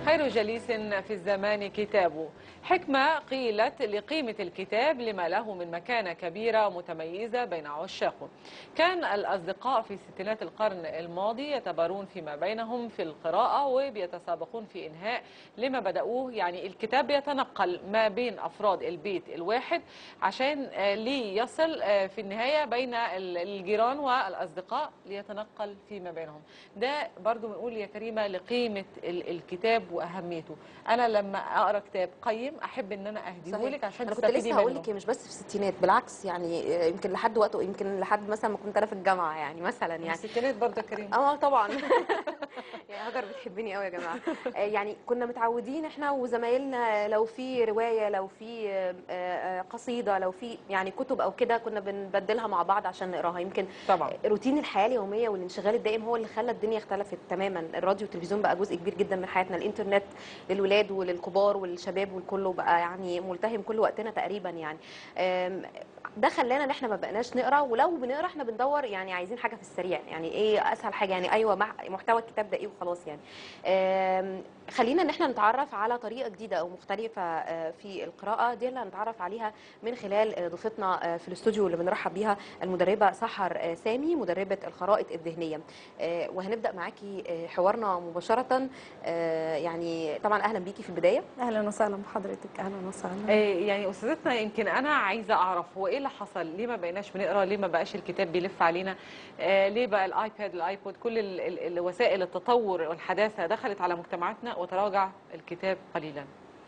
خير جليس في الزمان كتابه حكمة قيلت لقيمة الكتاب لما له من مكانة كبيرة متميزة بين عشاقه كان الأصدقاء في ستينات القرن الماضي يتبارون فيما بينهم في القراءة وبيتسابقون في إنهاء لما بدأوه يعني الكتاب بيتنقل ما بين أفراد البيت الواحد عشان آه، ليصل آه، في النهاية بين ال- الجيران والأصدقاء ليتنقل فيما بينهم ده برضو بنقول يا كريمة لقيمة ال- الكتاب وأهميته أنا لما أقرأ كتاب قيم أحب إن أنا أهديه صحيح. لك عشان انا كنت تستفيدي لسه هقول منه لك مش بس في الستينات بالعكس يعني آه، يمكن لحد وقته يمكن لحد مثلا ما كنت انا في الجامعه يعني مثلا يعني الستينات برضه يا كريم اه طبعا يا هاجر بتحبني قوي يا جماعه آه، يعني كنا متعودين احنا وزمايلنا لو في روايه لو في آه، آه، قصيده لو في يعني كتب او كده كنا بنبدلها مع بعض عشان نقراها يمكن طبعا روتين الحياه اليوميه والانشغال الدائم هو اللي خلى الدنيا اختلفت تماما الراديو والتلفزيون بقى جزء كبير جدا من حياتنا الانترنت للولاد وللكبار والشباب والكله بقى يعني ملتهم كل وقتنا تقريبا يعني آم، ده خلانا ان احنا ما بقناش نقرا ولو بنقرا احنا بندور يعني عايزين حاجه في السريع يعني ايه اسهل حاجه يعني ايوه مع- محتوى الكتاب ده ايه وخلاص يعني آم، خلينا ان احنا نتعرف على طريقه جديده او مختلفه آه، في القراءه دي اللي هنتعرف عليها من خلال آه، ضيفتنا آه، في الاستوديو اللي بنرحب بيها المدربه سحر آه، سامي مدربه الخرائط الذهنيه آه، وهنبدا معاكي آه، حوارنا مباشره آه، يعني طبعا اهلا بيكي في البدايه اهلا وسهلا بحضرتك اهلا وسهلا إيه يعني استاذتنا يمكن انا عايزه اعرف هو ايه اللي حصل ليه ما بقيناش بنقرا ليه ما بقاش الكتاب بيلف علينا آه ليه بقى الايباد الايبود كل ال- ال- الوسائل التطور والحداثه دخلت على مجتمعاتنا وتراجع الكتاب قليلا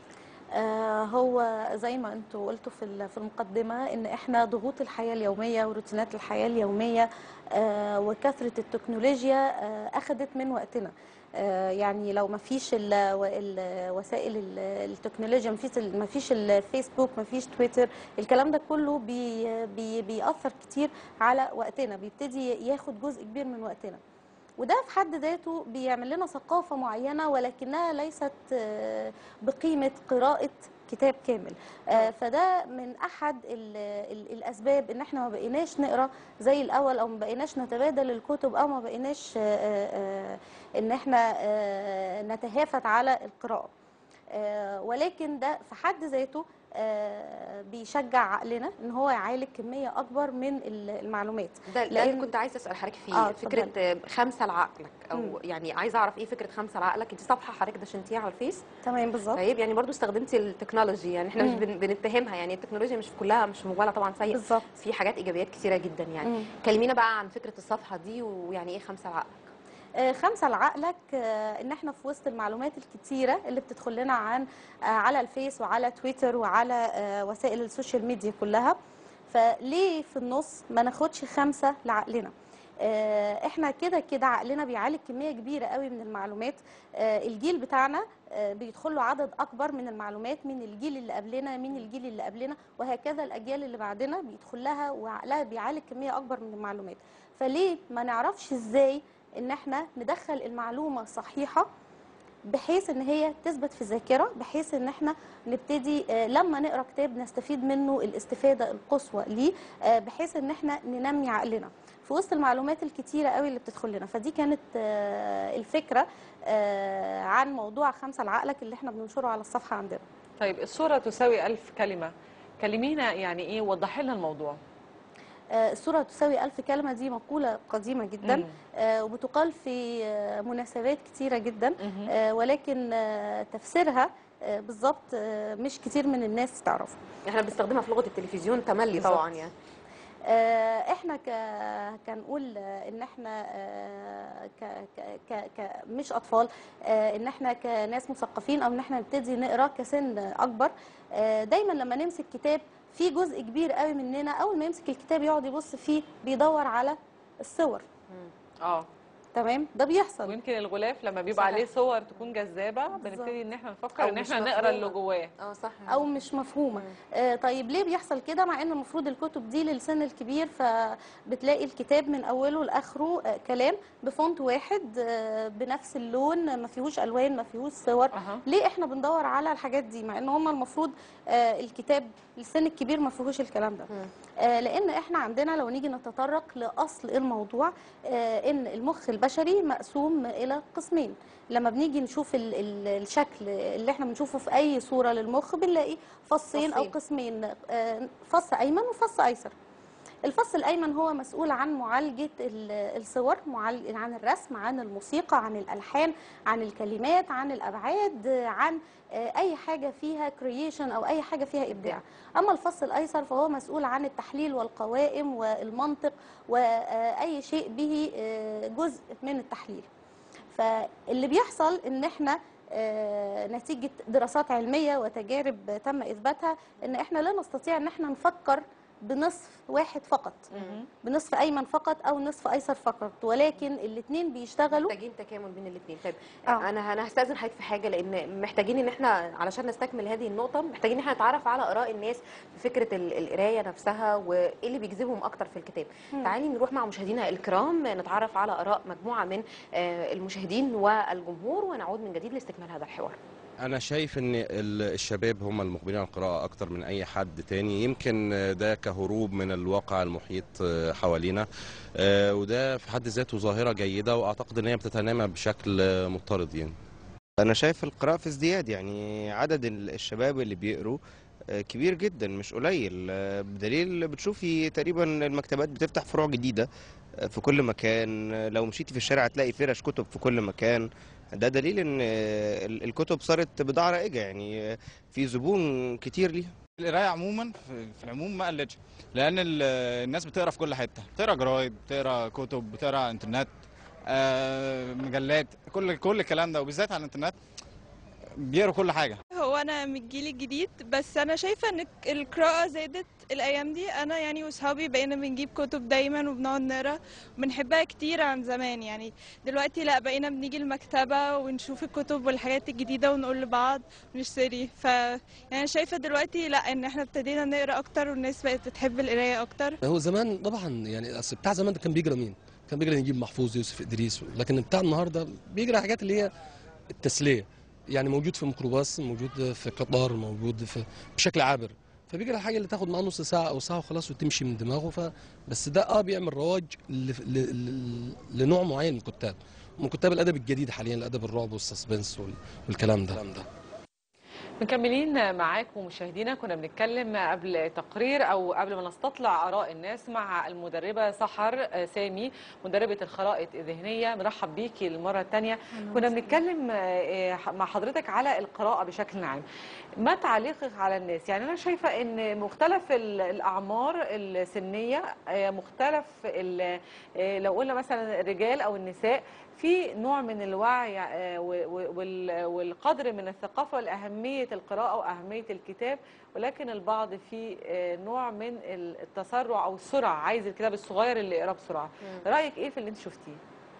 آه هو زي ما انتوا قلتوا في ال- في المقدمه ان احنا ضغوط الحياه اليوميه وروتينات الحياه اليوميه آه وكثره التكنولوجيا آه اخذت من وقتنا آه يعني لو ما فيش ال- و- ال- وسائل ال- التكنولوجيا ما فيش ال- ما فيش الفيسبوك ما فيش تويتر الكلام ده كله بي بي بيأثر كتير على وقتنا بيبتدي ياخد جزء كبير من وقتنا وده في حد ذاته بيعمل لنا ثقافة معينة ولكنها ليست آه، بقيمة قراءة كتاب كامل آه، فده من أحد ال ال الأسباب إن إحنا ما بقيناش نقرأ زي الأول أو ما بقيناش نتبادل الكتب أو ما بقيناش آه، آه، آه، إن إحنا آه، نتهافت على القراءة آه، ولكن ده في حد ذاته آه، بيشجع عقلنا ان هو يعالج كميه اكبر من ال- المعلومات ده ده اللي لأن- كنت عايزه اسال حضرتك فيه آه، آه فكره آه، خمسه لعقلك او مم. يعني عايزه اعرف ايه فكره خمسه لعقلك انت صفحه حضرتك دشنتيها على الفيس تمام بالظبط طيب يعني برضو استخدمتي التكنولوجي يعني احنا مش مم. بن- بنتهمها يعني التكنولوجيا مش كلها مش موبايلها طبعا سيء بالظبط في حاجات ايجابيات كثيره جدا يعني مم. كلمينا بقى عن فكره الصفحه دي ويعني ايه خمسه لعقلك آه، خمسة لعقلك آه، ان احنا في وسط المعلومات الكتيرة اللي بتدخل لنا عن آه، على الفيس وعلى تويتر وعلى آه، وسائل السوشيال ميديا كلها فليه في النص ما ناخدش خمسة لعقلنا آه، احنا كده كده عقلنا بيعالج كمية كبيرة قوي من المعلومات آه، الجيل بتاعنا آه، بيدخل له عدد اكبر من المعلومات من الجيل اللي قبلنا من الجيل اللي قبلنا وهكذا الاجيال اللي بعدنا بيدخل لها وعقلها بيعالج كمية اكبر من المعلومات فليه ما نعرفش ازاي ان احنا ندخل المعلومه صحيحه بحيث ان هي تثبت في الذاكره بحيث ان احنا نبتدي آه، لما نقرا كتاب نستفيد منه الاستفاده القصوى ليه آه، بحيث ان احنا ننمي عقلنا في وسط المعلومات الكتيره قوي اللي بتدخل لنا فدي كانت آه، الفكره آه، عن موضوع خمسه لعقلك اللي احنا بننشره على الصفحه عندنا طيب الصوره تساوي ألف كلمه كلمينا يعني ايه وضحي لنا الموضوع آه، الصورة تساوي ألف كلمة دي مقولة قديمة جدا مم. آه، وبتقال في آه، مناسبات كتيرة جدا مهم. آه، ولكن آه، تفسيرها آه، بالظبط آه، مش كتير من الناس تعرفه احنا بنستخدمها في لغه التلفزيون تملي بالظبط. طبعا يعني آه، احنا ك... كنقول آه، ان احنا آه، ك... ك... ك... ك... مش اطفال آه، ان احنا كناس مثقفين او ان احنا نبتدي نقرا كسن اكبر آه، دايما لما نمسك كتاب في جزء كبير قوي مننا اول ما يمسك الكتاب يقعد يبص فيه بيدور على الصور اه تمام ده بيحصل ويمكن الغلاف لما بيبقى صحيح. عليه صور تكون جذابه بالظبط. بنبتدي ان احنا نفكر أو ان مش احنا نقرا مفهومة. اللي جواه اه صح او مش مفهومه آه طيب ليه بيحصل كده مع ان المفروض الكتب دي للسن الكبير فبتلاقي الكتاب من اوله لاخره آه كلام بفونت واحد آه بنفس اللون ما فيهوش الوان ما فيهوش صور اها ليه احنا بندور على الحاجات دي مع ان هم المفروض آه الكتاب للسن الكبير ما فيهوش الكلام ده مم. آه، لان احنا عندنا لو نيجي نتطرق لاصل الموضوع آه، ان المخ البشري مقسوم الى قسمين لما بنيجي نشوف ال- ال- الشكل اللي احنا بنشوفه في اي صوره للمخ بنلاقي فصين او فصين. قسمين آه، فص ايمن وفص ايسر الفص الايمن هو مسؤول عن معالجه ال- الصور معالج عن الرسم عن الموسيقى عن الالحان عن الكلمات عن الابعاد آه، عن آه، اي حاجه فيها كرييشن او اي حاجه فيها ابداع اما الفص الايسر فهو مسؤول عن التحليل والقوائم والمنطق واي شيء به آه، جزء من التحليل فاللي بيحصل ان احنا آه، نتيجة دراسات علمية وتجارب تم إثباتها إن إحنا لا نستطيع إن إحنا نفكر بنصف واحد فقط بنصف أيمن فقط أو نصف أيسر فقط ولكن الاثنين بيشتغلوا محتاجين تكامل بين الاثنين طيب آه. انا انا هستاذن حضرتك في حاجه لان محتاجين ان احنا علشان نستكمل هذه النقطه محتاجين ان احنا نتعرف على اراء الناس في فكره ال- القرايه نفسها وايه اللي بيجذبهم اكتر في الكتاب مم. تعالي نروح مع مشاهدينا الكرام نتعرف على اراء مجموعه من آه، المشاهدين والجمهور ونعود من جديد لاستكمال هذا الحوار أنا شايف إن ال- الشباب هم المقبلين على القراءة أكتر من أي حد تاني يمكن ده كهروب من الواقع المحيط حوالينا آه، وده في حد ذاته ظاهرة جيدة وأعتقد إن هي بتتنامى بشكل مضطرد يعني أنا شايف القراءة في ازدياد يعني عدد ال- الشباب اللي بيقروا آه، كبير جدا مش قليل آه، بدليل بتشوفي تقريبا المكتبات بتفتح فروع جديدة آه، في كل مكان آه، لو مشيتي في الشارع هتلاقي فرش كتب في كل مكان ده دليل ان آه، ال- الكتب صارت بضاعة رائجة يعني آه، في زبون كتير ليها القرايه عموما في في العموم ما قلتش لان ال- الناس بتقرا في كل حته بتقرا جرايد بتقرا كتب بتقرا انترنت آه، مجلات كل كل الكلام ده وبالذات على الانترنت بيقروا كل حاجه هو انا من الجيل الجديد بس انا شايفه ان القراءه زادت الايام دي انا يعني واصحابي بقينا بنجيب كتب دايما وبنقعد نقرا بنحبها كتير عن زمان يعني دلوقتي لا بقينا بنيجي المكتبه ونشوف الكتب والحاجات الجديده ونقول لبعض ونشتري ف يعني شايفه دلوقتي لا ان احنا ابتدينا نقرا اكتر والناس بقت بتحب القرايه اكتر هو زمان طبعا يعني اصل بتاع زمان ده كان بيجرى مين؟ كان بيجرى نجيب محفوظ يوسف ادريس لكن بتاع النهارده بيجرى حاجات اللي هي التسليه يعني موجود في ميكروباص موجود في قطار موجود في بشكل عابر فبيجرى الحاجه اللي تاخد معاه نص ساعه او ساعه وخلاص وتمشي من دماغه ف بس ده اه بيعمل رواج ل... ل... ل... لنوع معين من الكتاب من كتاب الادب الجديد حاليا الادب الرعب والسسبنس وال... والكلام ده مكملين معاكم مشاهدينا كنا بنتكلم قبل تقرير او قبل ما نستطلع اراء الناس مع المدربه سحر سامي مدربه الخرائط الذهنيه مرحب بيكي المره الثانيه كنا بنتكلم آه، مع حضرتك على القراءه بشكل عام ما تعليقك على الناس يعني انا شايفه ان مختلف ال- الاعمار السنيه آه، مختلف ال- آه، لو قلنا مثلا الرجال او النساء في نوع من الوعي آه، و- و- وال- والقدر من الثقافه لاهميه القراءه واهميه الكتاب ولكن البعض في آه، نوع من التسرع او السرعه عايز الكتاب الصغير اللي يقراه بسرعه رايك ايه في اللي انت شفتيه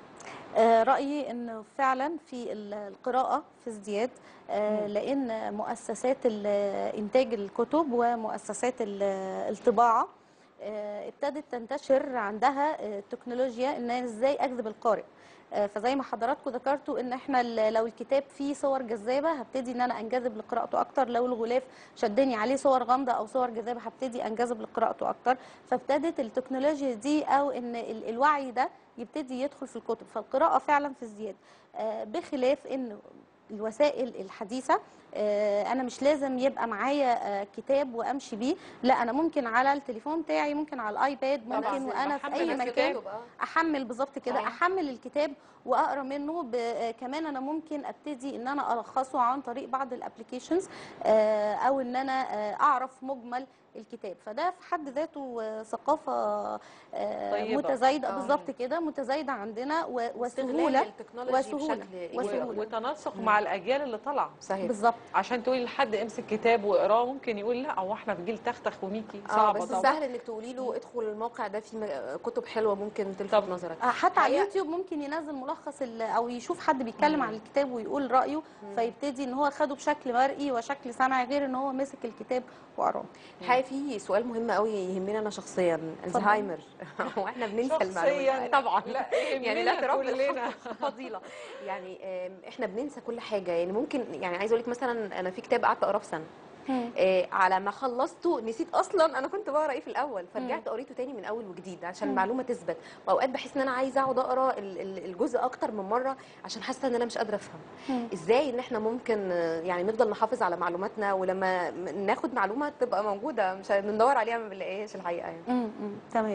آه، رأيي أنه فعلا في ال- القراءة في ازدياد آه، لأن مؤسسات ال- إنتاج الكتب ومؤسسات ال- الطباعة آه، ابتدت تنتشر عندها آه، التكنولوجيا ان أنا ازاي اجذب القارئ آه، فزي ما حضراتكم ذكرتوا ان احنا ال- لو الكتاب فيه صور جذابه هبتدي ان انا انجذب لقراءته اكتر لو الغلاف شدني عليه صور غامضه او صور جذابه هبتدي انجذب لقراءته اكتر فابتدت التكنولوجيا دي او ان ال- الوعي ده يبتدي يدخل في الكتب فالقراءه فعلا في ازدياد آه، بخلاف ان الوسائل الحديثه آه، انا مش لازم يبقى معايا آه، كتاب وامشي بيه لا انا ممكن على التليفون بتاعي ممكن على الايباد ممكن وانا في اي مكان احمل بالظبط كده صحيح. احمل الكتاب واقرا منه ب... آه، كمان انا ممكن ابتدي ان انا الخصه عن طريق بعض الابلكيشنز او ان انا آه، اعرف مجمل الكتاب فده في حد ذاته آه، ثقافه آه، طيبة. متزايده آه. بالظبط كده متزايده عندنا و- واستغلال وسهوله التكنولوجي وسهولة. بشكل إيجابي. وسهولة. وتناسق مع الاجيال اللي طالعه صحيح بالظبط عشان تقولي لحد امسك كتاب واقراه ممكن يقول لا هو احنا في جيل تختخ وميكي اه صعبه بس طبعا سهل انك تقولي له ادخل الموقع ده فيه م- كتب حلوه ممكن تلفت طب. نظرك آه، حتى على حقيقة- اليوتيوب ممكن ينزل ملخص ال- او يشوف حد بيتكلم عن الكتاب ويقول رايه فيبتدي ان هو خده بشكل مرئي وشكل سمعي غير ان هو مسك الكتاب وقراه الحقيقه في سؤال مهم قوي يهمني انا شخصيا الزهايمر واحنا بننسى شخصيا المعلومات طبعا لا يعني لا تراب كلنا فضيله يعني آم، احنا بننسى كل حاجه يعني ممكن يعني عايزه اقول لك مثلا انا في كتاب قعدت اقراه في سنه مم. آه على ما خلصته نسيت اصلا انا كنت بقرا ايه في الاول فرجعت قريته تاني من اول وجديد عشان مم. المعلومه تثبت واوقات بحس ان انا عايزه اقعد اقرا ال- ال- الجزء اكتر من مره عشان حاسه ان انا مش قادره افهم مم. ازاي ان احنا ممكن آه، يعني نفضل نحافظ على معلوماتنا ولما م- ناخد معلومه تبقى موجوده مش ندور عليها ما بنلاقيهاش الحقيقه يعني مم، مم، تمام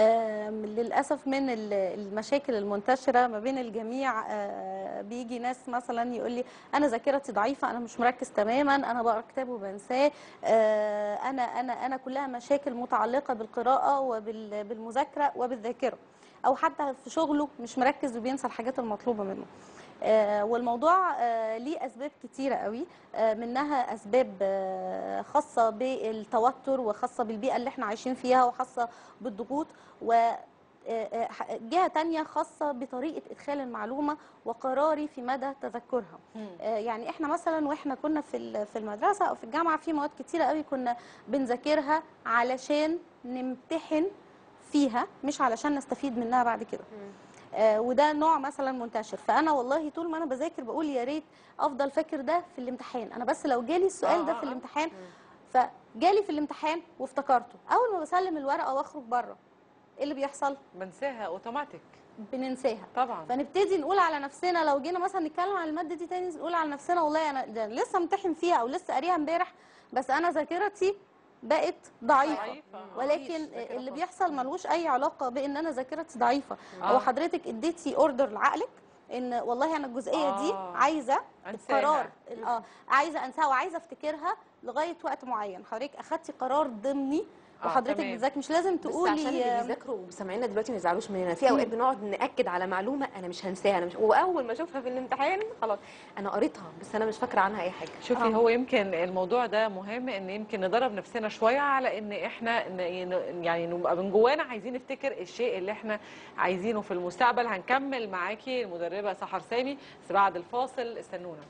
آم، للاسف من ال- المشاكل المنتشره ما بين الجميع آه، بيجي ناس مثلا يقول لي انا ذاكرتي ضعيفه انا مش مركز تماما انا بقرا كتاب وبنساه آه، انا انا انا كلها مشاكل متعلقه بالقراءه وبالمذاكره وبالذاكره او حتى في شغله مش مركز وبينسى الحاجات المطلوبه منه آه، والموضوع آه، ليه اسباب كتيره قوي آه، منها اسباب آه، خاصه بالتوتر وخاصه بالبيئه اللي احنا عايشين فيها وخاصه بالضغوط و آه، آه، جهه تانية خاصه بطريقه ادخال المعلومه وقراري في مدى تذكرها آه، يعني احنا مثلا واحنا كنا في ال- في المدرسه او في الجامعه في مواد كتيره قوي كنا بنذاكرها علشان نمتحن فيها مش علشان نستفيد منها بعد كده آه، وده نوع مثلا منتشر فانا والله طول ما انا بذاكر بقول يا ريت افضل فاكر ده في الامتحان انا بس لو جالي السؤال آه، ده آه، في آه. الامتحان فجالي في الامتحان وافتكرته اول ما بسلم الورقه واخرج بره ايه اللي بيحصل بنساها اوتوماتيك بننساها طبعا فنبتدي نقول على نفسنا لو جينا مثلا نتكلم عن الماده دي تاني نقول على نفسنا والله انا ده لسه امتحن فيها او لسه قاريها امبارح بس انا ذاكرتي بقت ضعيفه ضعيفة. ولكن ذاكرة اللي خاصة. بيحصل ملوش اي علاقه بان انا ذاكرتي ضعيفه آه. هو حضرتك اديتي اوردر لعقلك ان والله انا الجزئيه دي آه. عايزه أنساها. القرار ال- اه عايزه انساها وعايزه افتكرها لغايه وقت معين حضرتك اخدتي قرار ضمني آه، وحضرتك تمام. بتذاكري مش لازم بس عشان تقولي اللي بيذاكروا وسامعينا دلوقتي ما يزعلوش مننا في اوقات بنقعد ناكد على معلومه انا مش هنساها انا مش واول ما اشوفها في الامتحان خلاص انا قريتها بس انا مش فاكره عنها اي حاجه شوفي آه. هو يمكن الموضوع ده مهم ان يمكن ندرب نفسنا شويه على ان احنا ن- ين- يعني نبقى من جوانا عايزين نفتكر الشيء اللي احنا عايزينه في المستقبل هنكمل معاكي المدربه سحر سامي بس بعد الفاصل استنونا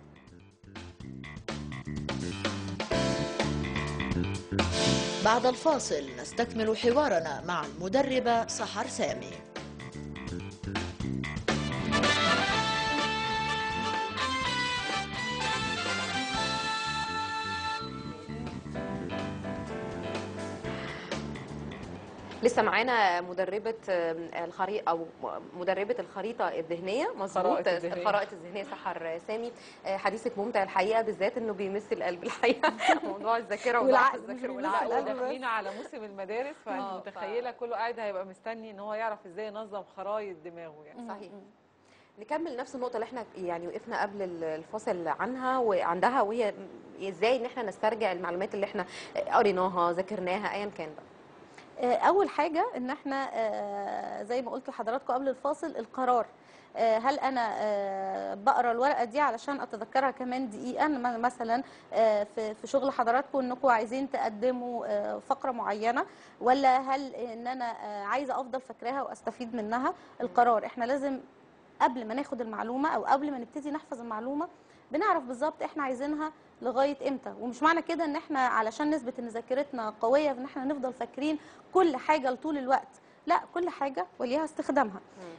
بعد الفاصل نستكمل حوارنا مع المدربة سحر سامي لسه معانا مدربه الخريطه او مدربه الخريطه الذهنيه مظبوط الخرائط الذهنية. الخرائط الذهنيه سحر سامي آه، حديثك ممتع الحقيقه بالذات انه بيمس القلب الحقيقه موضوع الذاكره وضعف والعقل، الذاكره مش والعقل القلب. داخلين على موسم المدارس فانت آه، ف- متخيله كله قاعد هيبقى مستني ان هو يعرف ازاي ينظم خرايط دماغه يعني صحيح نكمل نفس النقطة اللي احنا يعني وقفنا قبل ال- الفاصل عنها وعندها وهي ازاي ان احنا نسترجع المعلومات اللي احنا قريناها ذاكرناها ايا كان بقى آه، اول حاجه ان احنا آه، زي ما قلت لحضراتكم قبل الفاصل القرار آه، هل انا آه، بقرا الورقه دي علشان اتذكرها كمان دقيقه م- مثلا آه، في في شغل حضراتكم انكم عايزين تقدموا آه، فقره معينه ولا هل ان انا آه، عايزه افضل فاكراها واستفيد منها القرار احنا لازم قبل ما ناخد المعلومه او قبل ما نبتدي نحفظ المعلومه بنعرف بالظبط احنا عايزينها لغايه امتى ومش معنى كده ان احنا علشان نثبت ان ذاكرتنا قويه ان احنا نفضل فاكرين كل حاجه لطول الوقت لا كل حاجه وليها استخدامها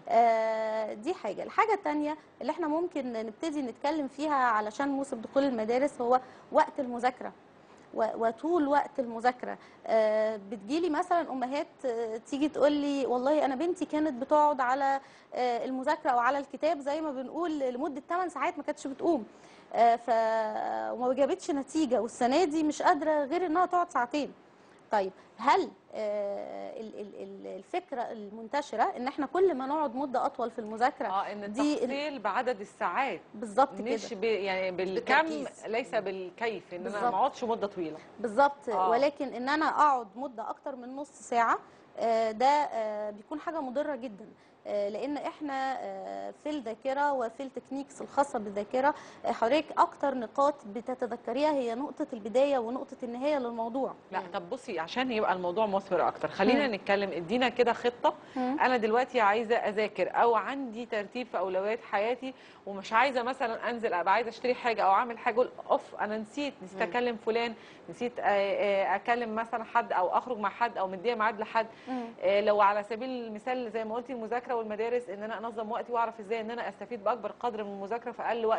آه دي حاجه الحاجه الثانيه اللي احنا ممكن نبتدي نتكلم فيها علشان موسم دخول المدارس هو وقت المذاكره و- وطول وقت المذاكره آه، بتجيلي مثلا امهات آه، تيجي تقول لي والله انا بنتي كانت بتقعد على آه، المذاكره او على الكتاب زي ما بنقول لمده 8 ساعات ما كانتش بتقوم آه، ف وما جابتش نتيجه والسنه دي مش قادره غير انها تقعد ساعتين طيب هل آه، ال- ال- ال- الفكره المنتشره ان احنا كل ما نقعد مده اطول في المذاكره اه ان دي ال- التفصيل بعدد الساعات بالظبط مش كده ب... يعني بالكم بالتركيز. ليس بالكيف ان انا بالظبط. ما اقعدش مده طويله بالظبط آه. ولكن ان انا اقعد مده اكتر من نص ساعه آه، ده آه، بيكون حاجه مضره جدا آه، لان احنا آه، في الذاكره وفي التكنيكس الخاصه بالذاكره آه، حضرتك اكتر نقاط بتتذكريها هي نقطه البدايه ونقطه النهايه للموضوع لا طب بصي عشان يبقى الموضوع مثمر اكتر خلينا مم. نتكلم ادينا كده خطه مم. انا دلوقتي عايزه اذاكر او عندي ترتيب في اولويات حياتي ومش عايزه مثلا انزل ابقى عايزه اشتري حاجه او اعمل حاجه اقول اوف انا نسيت نسيت مم. اكلم فلان نسيت آه، آه، اكلم مثلا حد او اخرج مع حد او مديه ميعاد لحد مم. آه، لو على سبيل المثال زي ما قلتي المذاكره والمدارس ان انا انظم وقتي واعرف ازاي ان انا استفيد باكبر قدر من المذاكره في اقل وقت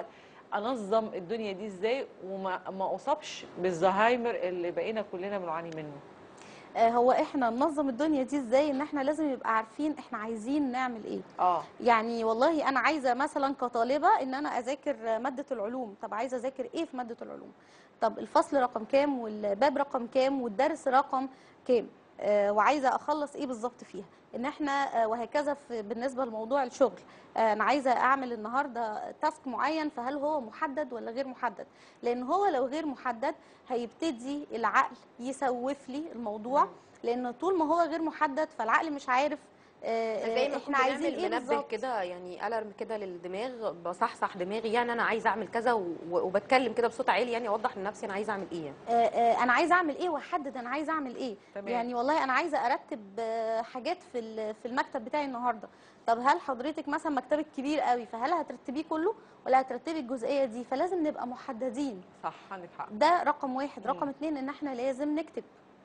انظم الدنيا دي ازاي وما ما اصابش بالزهايمر اللي بقينا كلنا بنعاني منه آه، هو احنا ننظم الدنيا دي ازاي ان احنا لازم يبقى عارفين احنا عايزين نعمل ايه اه يعني والله انا عايزه مثلا كطالبه ان انا اذاكر ماده العلوم طب عايزه اذاكر ايه في ماده العلوم طب الفصل رقم كام والباب رقم كام والدرس رقم كام آه وعايزه اخلص ايه بالظبط فيها ان احنا آه وهكذا في بالنسبه لموضوع الشغل آه انا عايزه اعمل النهارده تاسك معين فهل هو محدد ولا غير محدد لان هو لو غير محدد هيبتدي العقل يسوف لي الموضوع لان طول ما هو غير محدد فالعقل مش عارف آه، زي ما احنا احنا عايزين عايزين ايه منبه بالظبط كده يعني الارم كده للدماغ بصحصح دماغي يعني انا عايزه اعمل كذا و- وبتكلم كده بصوت عالي يعني اوضح لنفسي انا عايزه اعمل ايه يعني. آه، آه، انا عايزه اعمل ايه واحدد انا عايزه اعمل ايه تمام. يعني والله انا عايزه ارتب آه، حاجات في ال- في المكتب بتاعي النهارده طب هل حضرتك مثلا مكتبك كبير قوي فهل هترتبيه كله ولا هترتبي الجزئيه دي فلازم نبقى محددين صح عندك حق ده رقم واحد مم. رقم اتنين ان احنا لازم نكتب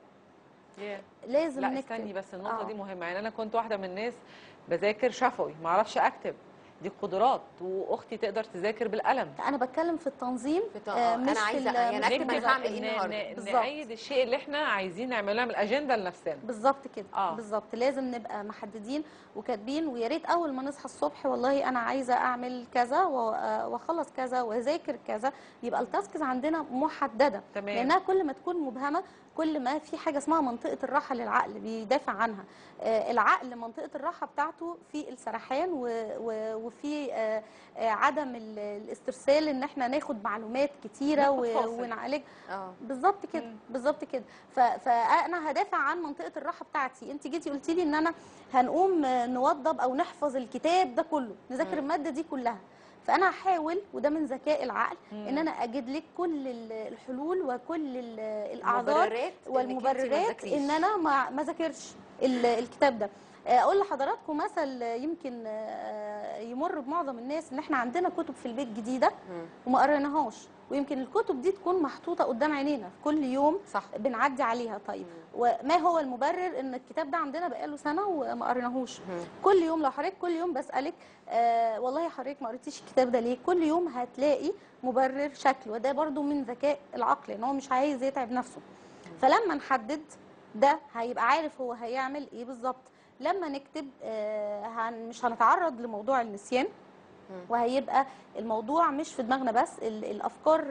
Yeah. لازم لا نكتب استني بس النقطه آه. دي مهمه يعني انا كنت واحده من الناس بذاكر شفوي ما اعرفش اكتب دي قدرات واختي تقدر تذاكر بالقلم انا بتكلم في التنظيم في الت- آه، آه، مش أنا في عايزة ال- يعني مش أكتب في أنا النظام. هعمل إيه ن- النهاردة؟ ن- بالظبط. نأيد الشيء اللي احنا عايزين نعمله نعمل اجنده لنفسنا بالظبط كده آه. آه. بالظبط لازم نبقى محددين وكاتبين ويا ريت اول ما نصحى الصبح والله انا عايزه اعمل كذا و- آه، واخلص كذا واذاكر كذا يبقى التاسكس عندنا محدده تمام. لانها كل ما تكون مبهمه كل ما في حاجه اسمها منطقه الراحه للعقل بيدافع عنها آه، العقل منطقه الراحه بتاعته في السرحان و- و- وفي آه، آه، عدم ال- الاسترسال ان احنا ناخد معلومات كتيره ناخد و- فاصل. ونعالج اه بالظبط كده مم. بالظبط كده ف- فانا هدافع عن منطقه الراحه بتاعتي انت جيتي قلتي لي ان انا هنقوم آه، نوضب او نحفظ الكتاب ده كله نذاكر الماده دي كلها فانا هحاول وده من ذكاء العقل مم. ان انا اجد لك كل ال- الحلول وكل ال- الاعذار مبررات إنك أنت ما والمبررات تذاكريش. ان انا ما ما ذاكرش ال- الكتاب ده آه، اقول لحضراتكم مثل آه، يمكن آه، يمر بمعظم الناس ان احنا عندنا كتب في البيت جديده مم. وما قريناهاش ويمكن الكتب دي تكون محطوطه قدام عينينا في كل يوم صح بنعدي عليها طيب وما هو المبرر ان الكتاب ده عندنا بقاله سنه وما قريناهوش مم. كل يوم لو حضرتك كل يوم بسالك آه والله يا حضرتك ما قريتيش الكتاب ده ليه كل يوم هتلاقي مبرر شكل وده برضو من ذكاء العقل ان هو مش عايز يتعب نفسه فلما نحدد ده هيبقى عارف هو هيعمل ايه بالظبط لما نكتب آه هن مش هنتعرض لموضوع النسيان مم. وهيبقى الموضوع مش في دماغنا بس ال- الافكار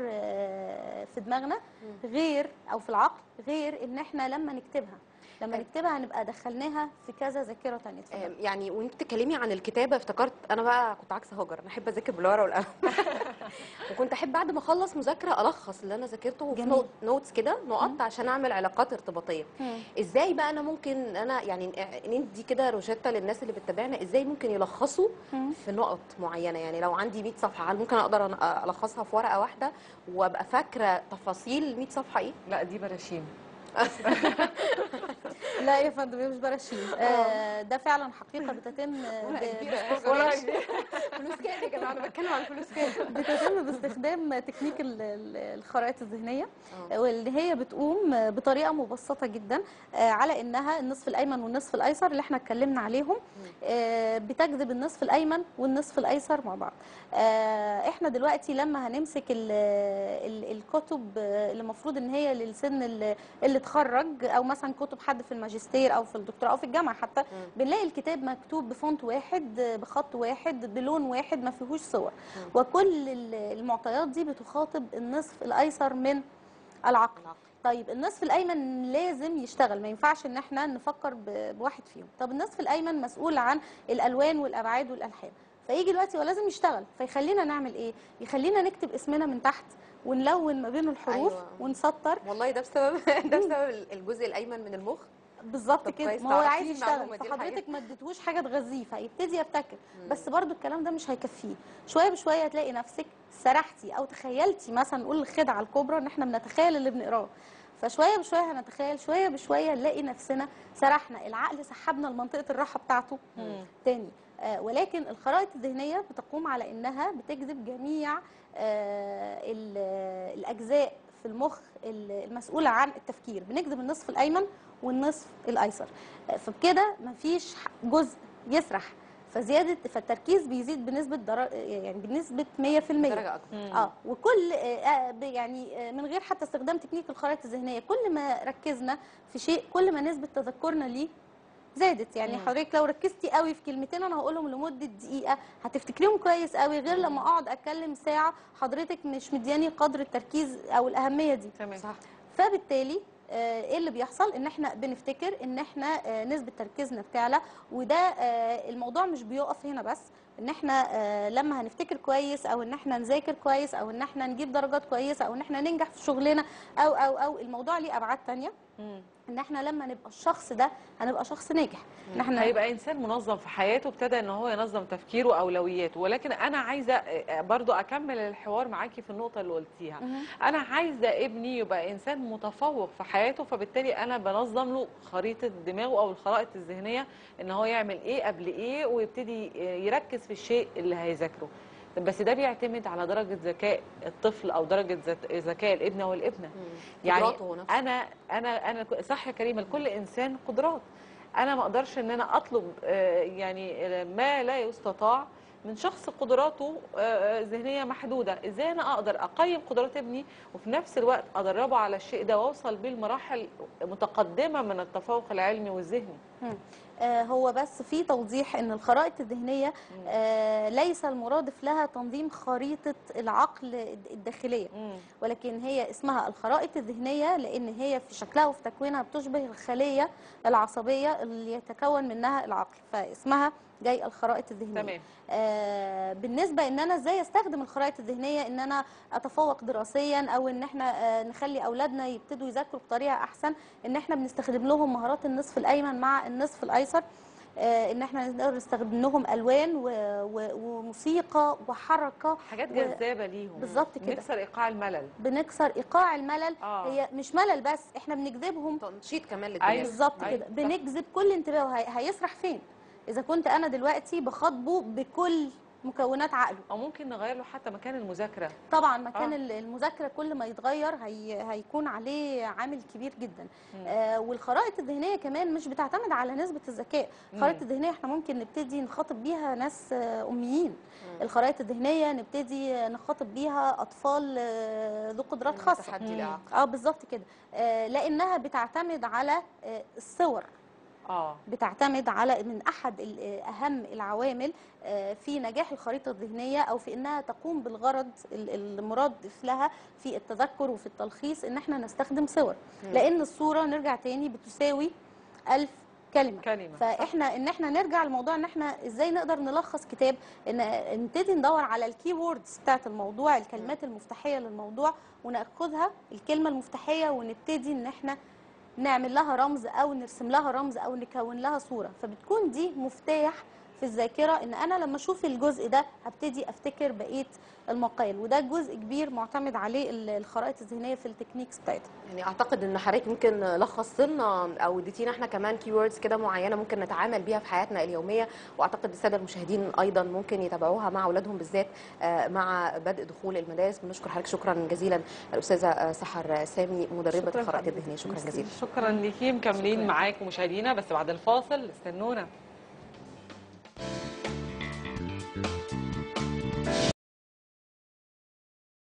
آه، في دماغنا غير او في العقل غير ان احنا لما نكتبها لما طيب. نكتبها هنبقى دخلناها في كذا ذاكره تانية اتفضلي. آم، يعني وانت بتتكلمي عن الكتابه افتكرت انا بقى كنت عكس هاجر انا احب اذاكر بالورقه والقلم وكنت احب بعد ما اخلص مذاكره الخص اللي انا ذاكرته في جميل. نوت نوتس كده نقط عشان اعمل علاقات ارتباطيه مم. ازاي بقى انا ممكن انا يعني ندي كده روشته للناس اللي بتتابعنا ازاي ممكن يلخصوا مم. في نقط معينه يعني لو عندي 100 صفحه هل ممكن اقدر أن- الخصها في ورقه واحده وابقى فاكره تفاصيل ال 100 صفحه ايه لا دي براشيم لا يا فندم هي مش براشيم آه ده فعلا حقيقه بتتم ب- فلوس كام يا جماعه انا بتكلم عن فلوس كام بتتم باستخدام تكنيك ال- ال- الخرائط الذهنيه آه. واللي هي بتقوم بطريقه مبسطه جدا آه، على انها النصف الايمن والنصف الايسر اللي احنا اتكلمنا عليهم آه، بتجذب النصف الايمن والنصف الايسر مع بعض آه، احنا دلوقتي لما هنمسك ال ال الكتب آه، اللي المفروض ان هي للسن اللي, اللي اتخرج او مثلا كتب حد في الماجستير او في الدكتوراه او في الجامعه حتى بنلاقي الكتاب مكتوب بفونت واحد آه، بخط واحد بلون واحد ما فيهوش صور وكل ال- المعطيات دي بتخاطب النصف الايسر من العقل طيب النصف الايمن لازم يشتغل ما ينفعش ان احنا نفكر ب- بواحد فيهم طب النصف الايمن مسؤول عن الالوان والابعاد والالحان فيجي دلوقتي هو لازم يشتغل فيخلينا نعمل ايه يخلينا نكتب اسمنا من تحت ونلون ما بين الحروف أيوة. ونسطر والله ده بسبب ده بسبب الجزء الايمن من المخ بالظبط طب كده كويس ما هو تعرفي عايز المعلومة يشتغل دي الحقيقة. فحضرتك ما اديتهوش حاجه تغذيه فيبتدي يبتكر بس برضو الكلام ده مش هيكفيه شويه بشويه هتلاقي نفسك سرحتي او تخيلتي مثلا نقول الخدعه الكبرى ان احنا بنتخيل اللي بنقراه فشويه بشويه هنتخيل شويه بشويه نلاقي نفسنا سرحنا العقل سحبنا لمنطقه الراحه بتاعته تاني آه ولكن الخرائط الذهنيه بتقوم على انها بتجذب جميع آه ال- الاجزاء في المخ ال- المسؤوله عن التفكير بنجذب النصف الايمن والنصف الايسر آه، فبكده مفيش ح- جزء يسرح فزياده فالتركيز بيزيد بنسبه در... يعني بنسبه 100% درجه اكبر اه وكل آه، آه، ب- يعني آه، من غير حتى استخدام تكنيك الخرائط الذهنيه كل ما ركزنا في شيء كل ما نسبه تذكرنا ليه زادت يعني مم. حضرتك لو ركزتي قوي في كلمتين انا هقولهم لمده دقيقه هتفتكريهم كويس قوي غير لما اقعد اتكلم ساعه حضرتك مش مدياني قدر التركيز او الاهميه دي تمام صح فبالتالي آه، ايه اللي بيحصل ان احنا بنفتكر ان احنا آه، نسبه تركيزنا بتعلى وده آه، الموضوع مش بيقف هنا بس ان احنا آه، لما هنفتكر كويس او ان احنا نذاكر كويس او ان احنا نجيب درجات كويسه او ان احنا ننجح في شغلنا او او او الموضوع ليه ابعاد تانية مم. ان احنا لما نبقى الشخص ده هنبقى شخص ناجح ان احنا هيبقى انسان منظم في حياته ابتدى ان هو ينظم تفكيره واولوياته ولكن انا عايزه آه، برضو اكمل الحوار معاكي في النقطه اللي قلتيها مهم. انا عايزه ابني يبقى انسان متفوق في حياته فبالتالي انا بنظم له خريطه دماغه او الخرائط الذهنيه ان هو يعمل ايه قبل ايه ويبتدي يركز في الشيء اللي هيذاكره بس ده بيعتمد على درجه ذكاء الطفل او درجه ذات- ذكاء الابن او الابنه يعني قدراته هو نفسه. انا انا انا صح يا كريم لكل انسان قدرات انا ما اقدرش ان انا اطلب آه، يعني آه، ما لا يستطاع من شخص قدراته آه، آه، ذهنيه محدوده ازاي انا اقدر اقيم قدرات ابني وفي نفس الوقت ادربه على الشيء ده واوصل بيه لمراحل متقدمه من التفوق العلمي والذهني مم. آه، هو بس في توضيح ان الخرائط الذهنيه آه، ليس المرادف لها تنظيم خريطه العقل الداخليه مم. ولكن هي اسمها الخرائط الذهنيه لان هي في شكلها وفي تكوينها بتشبه الخليه العصبيه اللي يتكون منها العقل فاسمها جاي الخرائط الذهنيه تمام آه، بالنسبه ان انا ازاي استخدم الخرائط الذهنيه ان انا اتفوق دراسيا او ان احنا آه، نخلي اولادنا يبتدوا يذاكروا بطريقه احسن ان احنا بنستخدم لهم مهارات النصف الايمن مع النصف الايسر آه، ان احنا نقدر نستخدم لهم الوان و- و- وموسيقى وحركه حاجات و- جذابه ليهم بالظبط كده. نكسر ايقاع الملل بنكسر ايقاع الملل آه. هي مش ملل بس احنا بنجذبهم تنشيط كمان أيوة. للدماغ بالظبط أيوة، كده صح. بنجذب كل انتباهه هي- هيسرح فين اذا كنت انا دلوقتي بخاطبه بكل مكونات عقله او ممكن نغير له حتى مكان المذاكره طبعا مكان آه. ال- المذاكره كل ما يتغير هي هيكون عليه عامل كبير جدا آه والخرائط الذهنيه كمان مش بتعتمد على نسبه الذكاء الخرائط الذهنيه احنا ممكن نبتدي نخاطب بيها ناس آه اميين الخرائط الذهنيه نبتدي نخاطب بيها اطفال آه ذو قدرات خاصه تحدي الاعاقه اه بالظبط كده آه لانها بتعتمد على آه الصور اه بتعتمد على من احد ال- اهم العوامل آه، في نجاح الخريطه الذهنيه او في انها تقوم بالغرض ال- المرادف لها في التذكر وفي التلخيص ان احنا نستخدم صور لان الصوره نرجع تاني بتساوي ألف كلمه كلمه فاحنا ان احنا نرجع لموضوع ان احنا ازاي نقدر نلخص كتاب ان نبتدي ندور على الكي ووردز بتاعت الموضوع الكلمات المفتاحيه للموضوع وناخدها الكلمه المفتاحيه ونبتدي ان احنا نعمل لها رمز او نرسم لها رمز او نكون لها صوره فبتكون دي مفتاح في الذاكره ان انا لما اشوف الجزء ده هبتدي افتكر بقيه المقال وده جزء كبير معتمد عليه ال- الخرائط الذهنيه في التكنيكس بتاعتها يعني اعتقد ان حضرتك ممكن لخصت لنا او اديتينا احنا كمان كي ووردز كده معينه ممكن نتعامل بيها في حياتنا اليوميه واعتقد الساده المشاهدين ايضا ممكن يتابعوها مع اولادهم بالذات آه، مع بدء دخول المدارس بنشكر حضرتك شكرا جزيلا الاستاذه آه، سحر سامي مدربه شكراً الخرائط حضرتك. الذهنيه شكرا ميرسي. جزيلا شكرا ليكي مكملين معاكم مشاهدينا بس بعد الفاصل استنونا